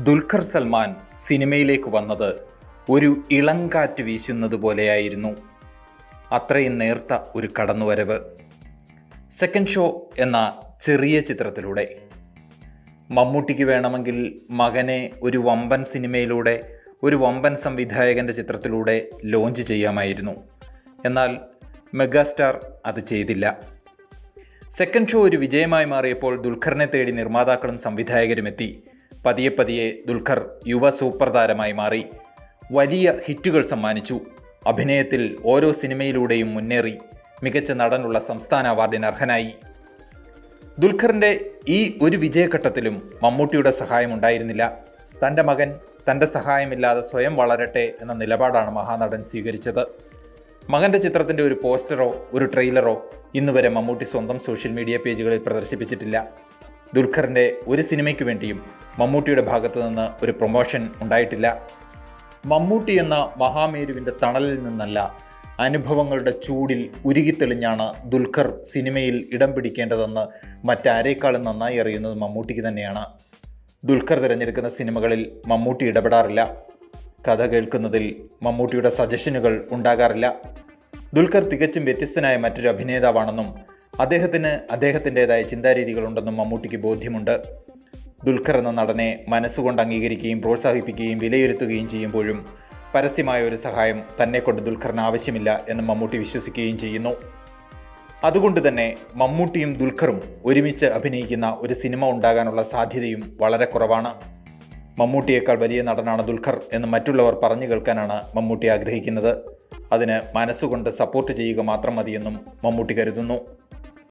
ദുൽഖർ സൽമാൻ സിനിമയിലേക്ക് വന്നത് ഒരു ഇളങ്കാറ്റ് വീശുന്നത് പോലെയായിരുന്നു അത്രയും നേർത്ത ഒരു കടന്നുവരവ് സെക്കൻഡ് ഷോ എന്ന ചെറിയ ചിത്രത്തിലൂടെ മമ്മൂട്ടിക്ക് വേണമെങ്കിൽ മകനെ ഒരു വമ്പൻ സിനിമയിലൂടെ ഒരു വമ്പൻ സംവിധായകൻ്റെ ചിത്രത്തിലൂടെ ലോഞ്ച് ചെയ്യാമായിരുന്നു എന്നാൽ മെഗാസ്റ്റാർ അത് ചെയ്തില്ല സെക്കൻഡ് ഷോ ഒരു വിജയമായി മാറിയപ്പോൾ ദുൽഖറിനെ തേടി നിർമ്മാതാക്കളും സംവിധായകരും എത്തി പതിയെ പതിയെ ദുൽഖർ യുവ സൂപ്പർ താരമായി മാറി വലിയ ഹിറ്റുകൾ സമ്മാനിച്ചു അഭിനയത്തിൽ ഓരോ സിനിമയിലൂടെയും മുന്നേറി മികച്ച നടനുള്ള സംസ്ഥാന അവാർഡിന് അർഹനായി ദുൽഖറിൻ്റെ ഈ ഒരു വിജയഘട്ടത്തിലും മമ്മൂട്ടിയുടെ സഹായം ഉണ്ടായിരുന്നില്ല തൻ്റെ മകൻ തൻ്റെ സഹായമില്ലാതെ സ്വയം വളരട്ടെ എന്ന നിലപാടാണ് മഹാനടൻ സ്വീകരിച്ചത് മകൻ്റെ ചിത്രത്തിൻ്റെ ഒരു പോസ്റ്ററോ ഒരു ട്രെയിലറോ ഇന്നുവരെ മമ്മൂട്ടി സ്വന്തം സോഷ്യൽ മീഡിയ പേജുകളിൽ പ്രദർശിപ്പിച്ചിട്ടില്ല ദുൽഖറിൻ്റെ ഒരു സിനിമയ്ക്ക് വേണ്ടിയും മമ്മൂട്ടിയുടെ ഭാഗത്തു നിന്ന് ഒരു പ്രൊമോഷൻ ഉണ്ടായിട്ടില്ല മമ്മൂട്ടി എന്ന മഹാമേരുവിൻ്റെ തണലിൽ നിന്നല്ല അനുഭവങ്ങളുടെ ചൂടിൽ ഉരുകിത്തെളിഞ്ഞാണ് ദുൽഖർ സിനിമയിൽ ഇടം പിടിക്കേണ്ടതെന്ന് മറ്റാരേക്കാളും നന്നായി അറിയുന്നത് മമ്മൂട്ടിക്ക് തന്നെയാണ് ദുൽഖർ തിരഞ്ഞെടുക്കുന്ന സിനിമകളിൽ മമ്മൂട്ടി ഇടപെടാറില്ല കഥ കേൾക്കുന്നതിൽ മമ്മൂട്ടിയുടെ സജഷനുകൾ ഉണ്ടാകാറില്ല ദുൽഖർ തികച്ചും വ്യത്യസ്തനായ മറ്റൊരു അഭിനേതാവാണെന്നും അദ്ദേഹത്തിന് അദ്ദേഹത്തിൻ്റെതായ ചിന്താരീതികളുണ്ടെന്നും മമ്മൂട്ടിക്ക് ബോധ്യമുണ്ട് ദുൽഖർ എന്ന നടനെ മനസ്സുകൊണ്ട് അംഗീകരിക്കുകയും പ്രോത്സാഹിപ്പിക്കുകയും വിലയിരുത്തുകയും ചെയ്യുമ്പോഴും പരസ്യമായ ഒരു സഹായം തന്നെ കൊണ്ട് ദുൽഖറിന് ആവശ്യമില്ല എന്ന് മമ്മൂട്ടി വിശ്വസിക്കുകയും ചെയ്യുന്നു അതുകൊണ്ട് തന്നെ മമ്മൂട്ടിയും ദുൽഖറും ഒരുമിച്ച് അഭിനയിക്കുന്ന ഒരു സിനിമ ഉണ്ടാകാനുള്ള സാധ്യതയും വളരെ കുറവാണ് മമ്മൂട്ടിയേക്കാൾ വലിയ നടനാണ് ദുൽഖർ എന്ന് മറ്റുള്ളവർ പറഞ്ഞു കേൾക്കാനാണ് മമ്മൂട്ടി ആഗ്രഹിക്കുന്നത് അതിന് മനസ്സുകൊണ്ട് സപ്പോർട്ട് ചെയ്യുക മാത്രം മതിയെന്നും മമ്മൂട്ടി കരുതുന്നു